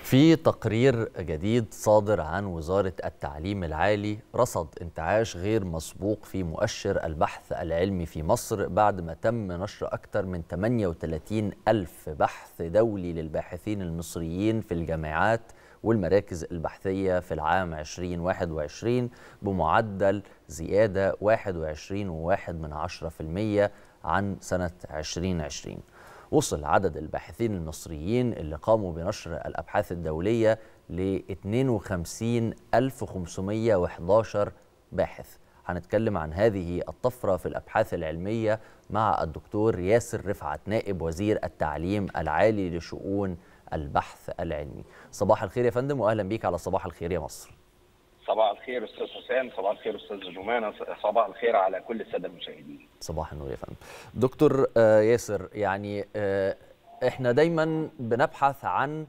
في تقرير جديد صادر عن وزارة التعليم العالي رصد انتعاش غير مسبوق في مؤشر البحث العلمي في مصر بعد ما تم نشر أكثر من 38 ألف بحث دولي للباحثين المصريين في الجامعات والمراكز البحثية في العام 2021 بمعدل زيادة 21.1 من 10% عن سنة 2020 وصل عدد الباحثين المصريين اللي قاموا بنشر الأبحاث الدولية ل 52511 باحث هنتكلم عن هذه الطفرة في الأبحاث العلمية مع الدكتور ياسر رفعت نائب وزير التعليم العالي لشؤون البحث العلمي صباح الخير يا فندم وأهلا بيك على صباح الخير يا مصر صباح الخير استاذ حسام صباح الخير استاذ جمانه صباح الخير على كل الساده المشاهدين صباح النور يا فندم دكتور ياسر يعني احنا دايما بنبحث عن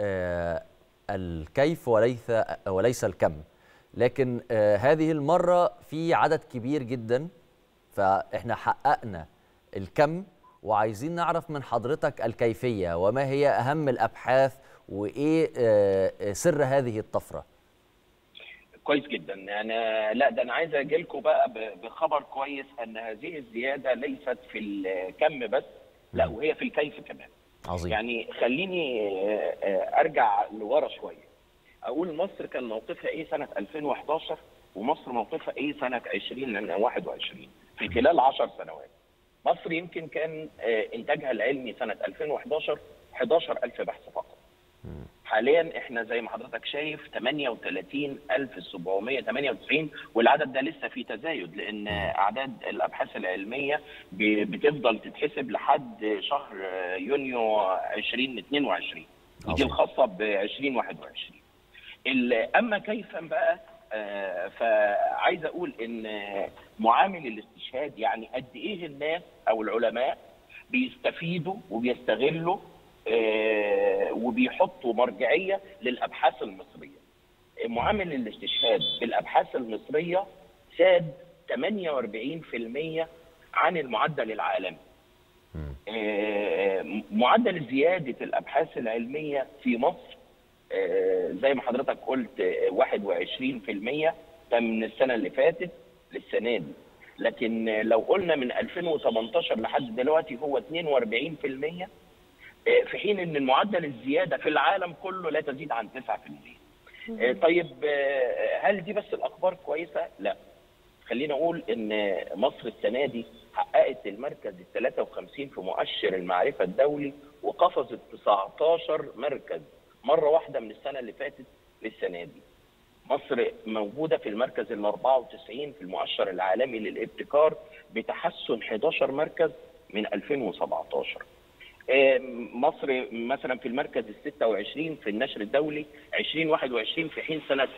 الكيف وليس وليس الكم لكن هذه المره في عدد كبير جدا فاحنا حققنا الكم وعايزين نعرف من حضرتك الكيفيه وما هي اهم الابحاث وايه سر هذه الطفره كويس جدا يعني لا ده انا عايز اجي لكم بقى بخبر كويس ان هذه الزياده ليست في الكم بس لا وهي في الكيف كمان عظيم يعني خليني ارجع لورا شويه اقول مصر كان موقفها ايه سنه 2011 ومصر موقفها ايه سنه 2021 في خلال 10 سنوات مصر يمكن كان انتاجها العلمي سنه 2011 11000 بحث فقط حاليا احنا زي ما حضرتك شايف 38798 والعدد ده لسه في تزايد لان اعداد الابحاث العلميه بتفضل تتحسب لحد شهر يونيو 2022 ودي الخاصه ب 2021 اما كيفا بقى آه فعايز اقول ان معامل الاستشهاد يعني قد ايه الناس او العلماء بيستفيدوا وبيستغلوا آه وبيحطوا مرجعيه للابحاث المصريه. معامل الاستشهاد بالابحاث المصريه زاد 48% عن المعدل العالمي. آه معدل زياده الابحاث العلميه في مصر آه زي ما حضرتك قلت 21% ده من السنه اللي فاتت للسنه دي. لكن لو قلنا من 2018 لحد دلوقتي هو 42% في حين ان المعدل الزياده في العالم كله لا تزيد عن 9%. طيب هل دي بس الاخبار كويسه؟ لا. خلينا اقول ان مصر السنه دي حققت المركز ال 53 في مؤشر المعرفه الدولي وقفزت 19 مركز مره واحده من السنه اللي فاتت للسنه دي. مصر موجوده في المركز ال 94 في المؤشر العالمي للابتكار بتحسن 11 مركز من 2017. مصر مثلا في المركز ال 26 في النشر الدولي 2021 في حين سنه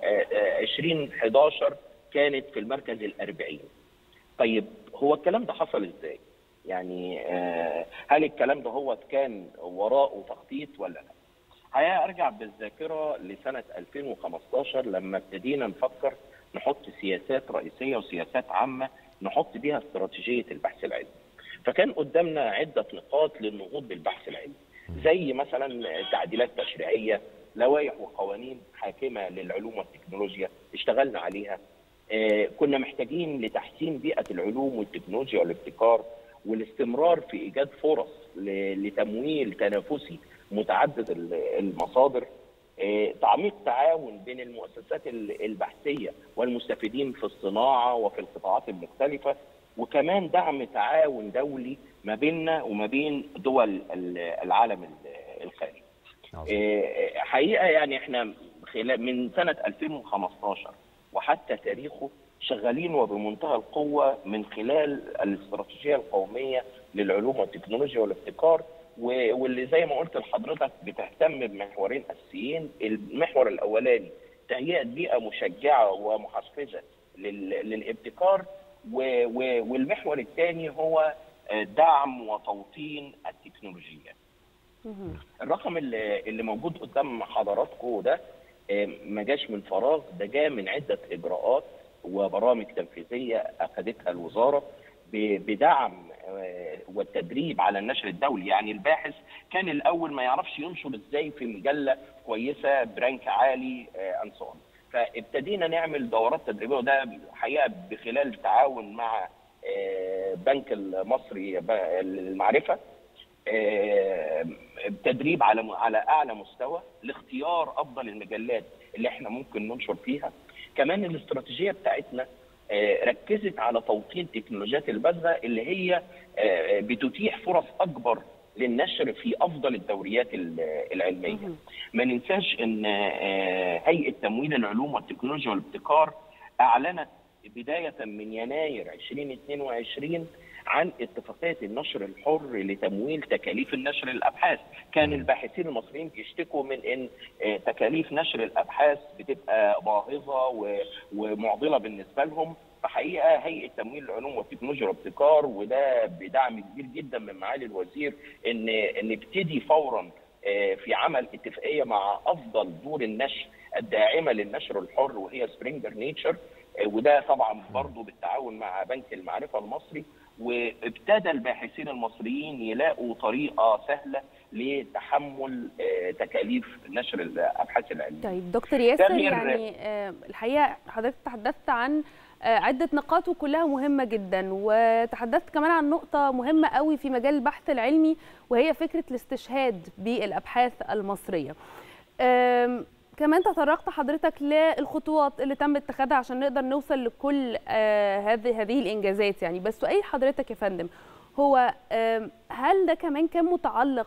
2011 كانت في المركز ال 40. طيب هو الكلام ده حصل ازاي؟ يعني هل الكلام ده هو كان وراءه تخطيط ولا لا؟ الحقيقه ارجع بالذاكره لسنه 2015 لما ابتدينا نفكر نحط سياسات رئيسيه وسياسات عامه نحط بيها استراتيجيه البحث العلمي. فكان قدامنا عده نقاط للنهوض بالبحث العلمي زي مثلا تعديلات تشريعيه لوائح وقوانين حاكمه للعلوم والتكنولوجيا اشتغلنا عليها آه كنا محتاجين لتحسين بيئه العلوم والتكنولوجيا والابتكار والاستمرار في ايجاد فرص لتمويل تنافسي متعدد المصادر آه تعميق تعاون بين المؤسسات البحثيه والمستفيدين في الصناعه وفي القطاعات المختلفه وكمان دعم تعاون دولي ما بيننا وما بين دول العالم الخارجي. حقيقه يعني احنا خلال من سنه 2015 وحتى تاريخه شغالين وبمنتهى القوه من خلال الاستراتيجيه القوميه للعلوم والتكنولوجيا والابتكار واللي زي ما قلت لحضرتك بتهتم بمحورين اساسيين، المحور الاولاني تهيئه بيئه مشجعه ومحفزه للابتكار والمحور الثاني هو دعم وتوطين التكنولوجيا. الرقم اللي, اللي موجود قدام حضراتكم ده ما جاش من فراغ ده جاء من عده اجراءات وبرامج تنفيذيه اخذتها الوزاره بدعم والتدريب على النشر الدولي يعني الباحث كان الاول ما يعرفش ينشر ازاي في مجله كويسه برانك عالي انصون فابتدينا نعمل دورات تدريبيه وده حقيقه بخلال تعاون مع بنك المصري للمعرفه تدريب على على اعلى مستوى لاختيار افضل المجلات اللي احنا ممكن ننشر فيها كمان الاستراتيجيه بتاعتنا ركزت على توطين تكنولوجيات البذره اللي هي بتتيح فرص اكبر للنشر في افضل الدوريات العلميه. ما ننساش ان هيئه تمويل العلوم والتكنولوجيا والابتكار اعلنت بدايه من يناير 2022 عن اتفاقيه النشر الحر لتمويل تكاليف النشر الابحاث، كان الباحثين المصريين بيشتكوا من ان تكاليف نشر الابحاث بتبقى باهظه ومعضله بالنسبه لهم، فحقيقه هيئه تمويل العلوم والتكنولوجيا والابتكار وده بدعم كبير جدا من معالي الوزير ان نبتدي فورا في عمل اتفاقيه مع افضل دور النشر الداعمه للنشر الحر وهي سبرينجر نيتشر وده طبعا برضه بالتعاون مع بنك المعرفه المصري وابتدى الباحثين المصريين يلاقوا طريقه سهله لتحمل تكاليف نشر الابحاث العلميه. طيب دكتور ياسر يعني الحقيقه حضرتك تحدثت عن عدة نقاط وكلها مهمة جدا وتحدثت كمان عن نقطة مهمة قوي في مجال البحث العلمي وهي فكرة الاستشهاد بالأبحاث المصرية كمان تطرقت حضرتك للخطوات اللي تم اتخاذها عشان نقدر نوصل لكل هذه هذه الانجازات يعني بس سؤال حضرتك يا فندم هو هل ده كمان كان متعلق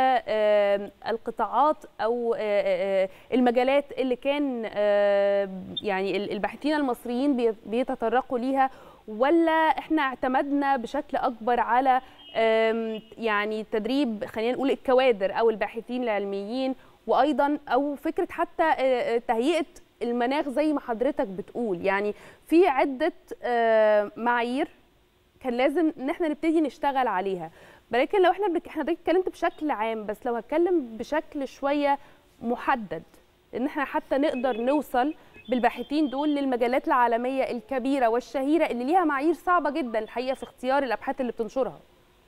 بالقطاعات او المجالات اللي كان يعني الباحثين المصريين بيتطرقوا ليها ولا احنا اعتمدنا بشكل اكبر على يعني تدريب خلينا نقول الكوادر او الباحثين العلميين وايضا او فكره حتى تهيئه المناخ زي ما حضرتك بتقول يعني في عده معايير كان لازم ان احنا نبتدي نشتغل عليها ولكن لو احنا بك... حضرتك اتكلمت بشكل عام بس لو هتكلم بشكل شويه محدد ان احنا حتى نقدر نوصل بالباحثين دول للمجالات العالميه الكبيره والشهيره اللي ليها معايير صعبه جدا الحقيقه في اختيار الابحاث اللي بتنشرها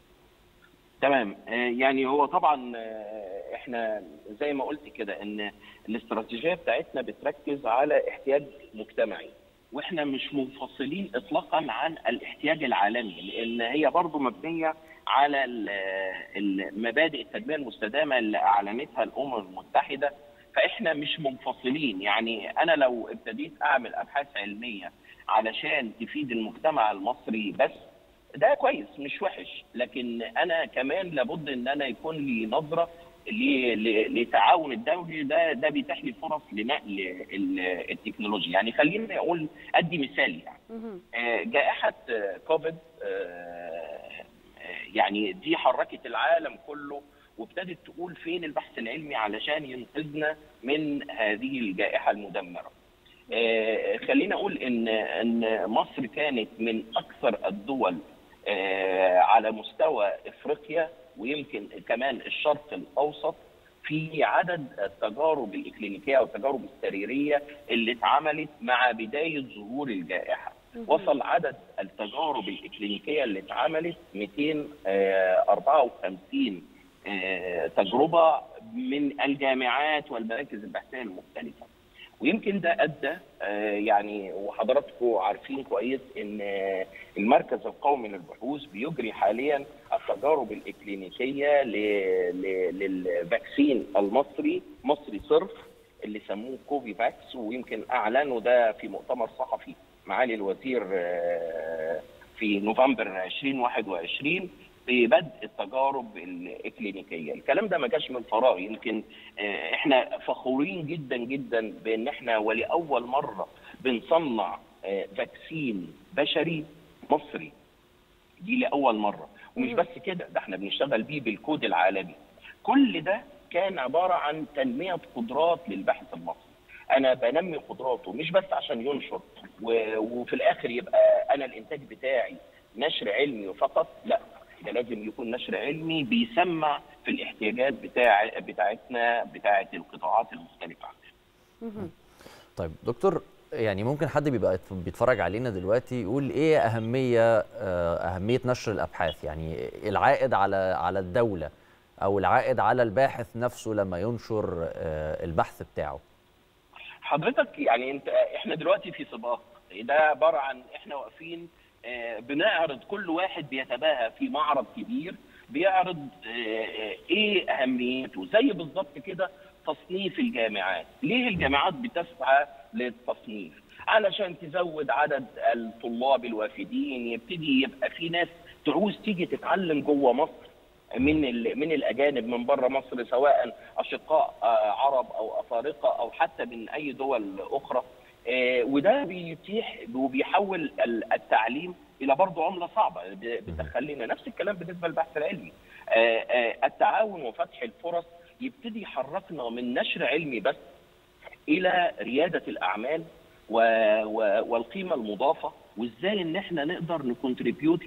تمام يعني هو طبعا احنا زي ما قلت كده ان الاستراتيجيه بتاعتنا بتركز على احتياج مجتمعي واحنا مش منفصلين اطلاقا عن الاحتياج العالمي لان هي برضو مبنيه على مبادئ التنميه المستدامه اللي اعلنتها الامم المتحده فاحنا مش منفصلين يعني انا لو ابتديت اعمل ابحاث علميه علشان تفيد المجتمع المصري بس ده كويس مش وحش لكن انا كمان لابد ان انا يكون لي نظره لتعاون الدولي ده ده بيتيح لي فرص لنقل التكنولوجيا يعني خليني اقول ادي مثال يعني جائحه كوفيد يعني دي حركت العالم كله وابتدت تقول فين البحث العلمي علشان ينقذنا من هذه الجائحه المدمره خليني اقول ان ان مصر كانت من اكثر الدول على مستوى افريقيا ويمكن كمان الشرق الاوسط في عدد التجارب الاكلينيكيه والتجارب السريريه اللي اتعملت مع بدايه ظهور الجائحه. وصل عدد التجارب الاكلينيكيه اللي اتعملت 254 تجربه من الجامعات والمراكز البحثيه المختلفه. ويمكن ده ادى يعني وحضراتكم عارفين كويس ان المركز القومي للبحوث بيجري حاليا التجارب الاكلينيكيه للفاكسين المصري مصري صرف اللي سموه كوفي فاكس ويمكن اعلنوا ده في مؤتمر صحفي معالي الوزير في نوفمبر 2021 ببدء التجارب الاكلينيكيه، الكلام ده ما جاش من فراغ يمكن احنا فخورين جدا جدا بان احنا ولاول مره بنصنع فاكسين بشري مصري دي لاول مره ومش بس كده ده احنا بنشتغل بيه بالكود العالمي كل ده كان عباره عن تنميه قدرات للباحث المصري انا بنمي قدراته مش بس عشان ينشر وفي الاخر يبقى انا الانتاج بتاعي نشر علمي فقط لا ده لازم يكون نشر علمي بيسمع في الاحتياجات بتاع بتاعتنا بتاعه القطاعات المختلفه طيب دكتور يعني ممكن حد بيبقى بيتفرج علينا دلوقتي يقول ايه اهميه آه، اهميه نشر الابحاث يعني العائد على على الدوله او العائد على الباحث نفسه لما ينشر آه، البحث بتاعه حضرتك يعني انت احنا دلوقتي في سباق ده عباره عن احنا واقفين آه، بنعرض كل واحد بيتباهى في معرض كبير بيعرض آه، آه، ايه اهميته زي بالظبط كده تصنيف الجامعات ليه الجامعات بتسعى للتصنيف علشان تزود عدد الطلاب الوافدين يبتدي يبقى في ناس تعوز تيجي تتعلم جوه مصر من ال- من الاجانب من بره مصر سواء اشقاء آه، عرب او افارقه او حتى من اي دول اخرى آه، وده بيتيح وبيحول ال- التعليم الى برضه عمله صعبه ب- بتدخل لنا نفس الكلام بالنسبه للبحث العلمي آه، آه، التعاون وفتح الفرص يبتدي يحركنا من نشر علمي بس الى رياده الاعمال و... و... والقيمه المضافه وازاي ان احنا نقدر نكونتريبيوت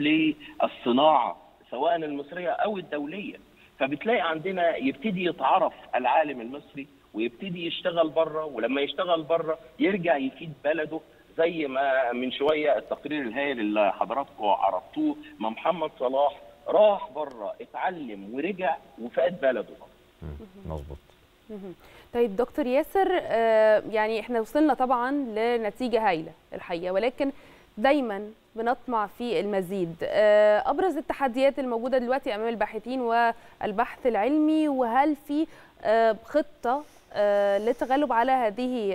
للصناعه سواء المصريه او الدوليه فبتلاقي عندنا يبتدي يتعرف العالم المصري ويبتدي يشتغل بره ولما يشتغل بره يرجع يفيد بلده زي ما من شويه التقرير الهائل اللي حضراتكم عرفتوه ما محمد صلاح راح بره اتعلم ورجع وفاد بلده مم، مظبوط مهم. طيب دكتور ياسر آه، يعني احنا وصلنا طبعا لنتيجة هايلة الحقيقة ولكن دايما بنطمع في المزيد آه، أبرز التحديات الموجودة دلوقتي أمام الباحثين والبحث العلمي وهل في آه، خطة آه، للتغلب على هذه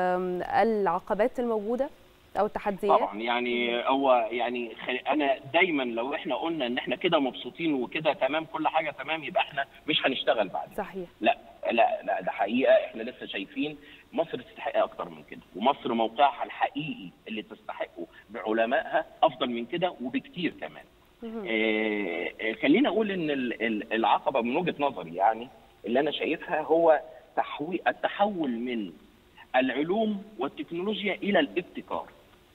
آه، العقبات الموجودة أو التحديات؟ طبعا يعني هو يعني خ- انا دايما لو احنا قلنا ان احنا كده مبسوطين وكده تمام كل حاجه تمام يبقى احنا مش هنشتغل بعد صحيح لا لا لا ده حقيقه احنا لسه شايفين مصر تستحق اكتر من كده ومصر موقعها الحقيقي اللي تستحقه بعلمائها افضل من كده وبكتير كمان مهم. آه، آه، خليني اقول ان ال- ال- العقبه من وجهه نظري يعني اللي انا شايفها هو تحوي التحول من العلوم والتكنولوجيا الى الابتكار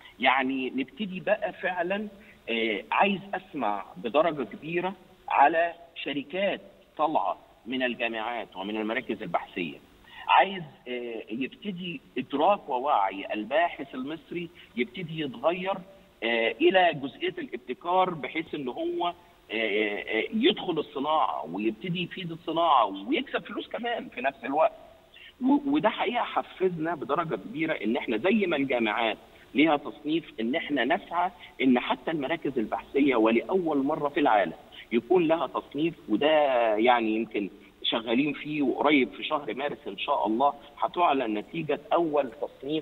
يعني نبتدي بقى فعلا آه، عايز اسمع بدرجه كبيره على شركات طالعه من الجامعات ومن المراكز البحثيه عايز آه، يبتدي ادراك ووعي الباحث المصري يبتدي يتغير آه، الى جزئيه الابتكار بحيث ان هو آه، آه، يدخل الصناعه ويبتدي يفيد الصناعه ويكسب فلوس كمان في نفس الوقت و- وده حقيقه حفزنا بدرجه كبيره ان احنا زي ما الجامعات ليها تصنيف ان احنا نسعى ان حتى المراكز البحثيه ولاول مره في العالم يكون لها تصنيف وده يعني يمكن شغالين فيه وقريب في شهر مارس ان شاء الله هتعلن نتيجه اول تصنيف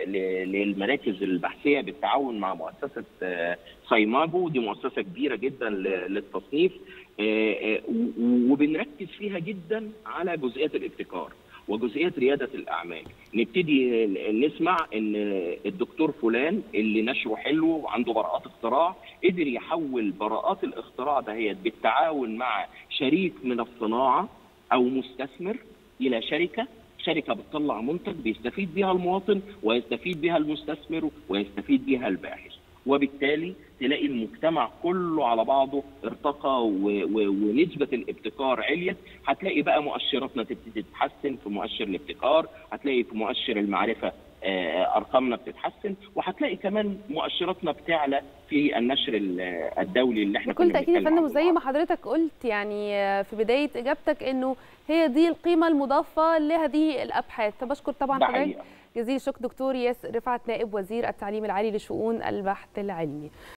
ل- للمراكز البحثيه بالتعاون مع مؤسسه آه، سايماجو دي مؤسسه كبيره جدا ل- للتصنيف آه، آه، و- وبنركز فيها جدا على جزئيه الابتكار وجزئيه رياده الاعمال نبتدي نسمع ان الدكتور فلان اللي نشره حلو وعنده براءات اختراع قدر يحول براءات الاختراع دهيت بالتعاون مع شريك من الصناعه او مستثمر الى شركه شركه بتطلع منتج بيستفيد بيها المواطن ويستفيد بيها المستثمر ويستفيد بيها الباحث وبالتالي تلاقي المجتمع كله على بعضه ارتقى و... و... ونسبة الابتكار عليت هتلاقي بقى مؤشراتنا تبتدي تتحسن في مؤشر الابتكار هتلاقي في مؤشر المعرفة آه، ارقامنا بتتحسن وهتلاقي كمان مؤشراتنا بتعلى في النشر ال- الدولي اللي احنا بكل كنا تاكيد يا بنتكلم فندم عنه وزي ما حضرتك قلت يعني في بدايه اجابتك انه هي دي القيمه المضافه لهذه الابحاث فبشكر طبعا ده حضرتك حقيقة. جزيل الشكر دكتور ياسر رفعت نائب وزير التعليم العالي لشؤون البحث العلمي